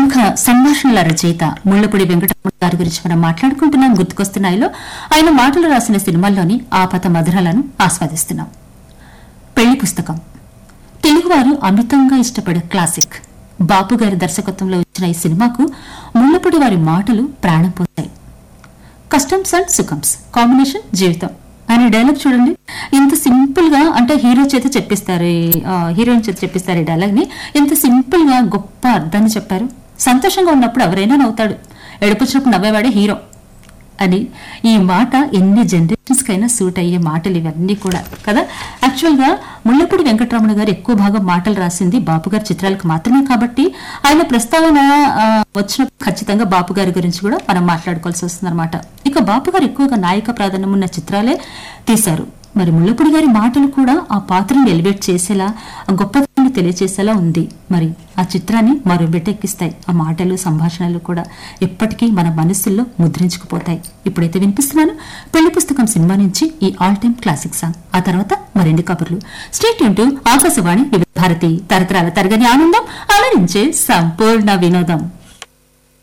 ప్రముఖ సంభాషణల రచయిత ముళ్లపూడి వెంకటరమణ గారి గురించి మనం మాట్లాడుకుంటున్నాం గుర్తుకొస్తున్నాయిలో ఆయన మాటలు రాసిన సినిమాల్లోని ఆపత మధురాలను ఆస్వాదిస్తున్నాం పెళ్లి పుస్తకం తెలుగువారు అమితంగా ఇష్టపడే క్లాసిక్ బాపు గారి దర్శకత్వంలో వచ్చిన ఈ సినిమాకు ముళ్లపూడి వారి మాటలు ప్రాణం పోతాయి కస్టమ్స్ అండ్ సుఖమ్స్ కాంబినేషన్ జీవితం అనే డైలాగ్ చూడండి ఇంత సింపుల్ గా అంటే హీరో చేత చెప్పిస్తారు ఈ, ఆ, హీరోయిన్ చేత చెప్పిస్తారు ఈ డైలాగ్ ని ఎంత సింపుల్ గా గొప్ప అర్థాన్ని చెప్పారు సంతోషంగా ఉన్నప్పుడు ఎవరైనా నవ్వుతాడు ఏడుపుచ్చినప్పుడు నవ్వేవాడే హీరో అని ఈ మాట ఎన్ని జనరేషన్స్ కైనా సూట్ అయ్యే మాటలు ఇవన్నీ కూడా కదా యాక్చువల్ గా ముళ్ళపూడి వెంకటరమణ గారు ఎక్కువ భాగం మాటలు రాసింది బాపు గారి చిత్రాలకు మాత్రమే కాబట్టి ఆయన ప్రస్తావన ఆ, వచ్చినప్పుడు ఖచ్చితంగా బాపు గారి గురించి కూడా మనం మాట్లాడుకోవాల్సి వస్తుంది ఇక బాపు గారు ఎక్కువగా నాయక ప్రాధాన్యం ఉన్న చిత్రాలే తీశారు మరి ముళ్ళపూడి గారి మాటలు కూడా ఆ పాత్రను ఎలివేట్ చేసేలా ఆ గొప్పతనాన్ని తెలియచేసేలా ఉంది మరి ఆ చిత్రాన్ని మరో బిడ్డెక్కిస్తాయి ఆ మాటలు సంభాషణలు కూడా ఎప్పటికీ మన మనస్సుల్లో ముద్రించుకుపోతాయి ఇప్పుడైతే వినిపిస్తున్నాను పెళ్లి పుస్తకం సినిమా నుంచి ఈ ఆల్ టైమ్ క్లాసిక్ సాంగ్ ఆ తర్వాత మరిన్ని కబుర్లు స్టేట్ టు ఆకాశవాణి వివిధ భారతి తరతరాల తరగని ఆనందం అలరించే సంపూర్ణ వినోదం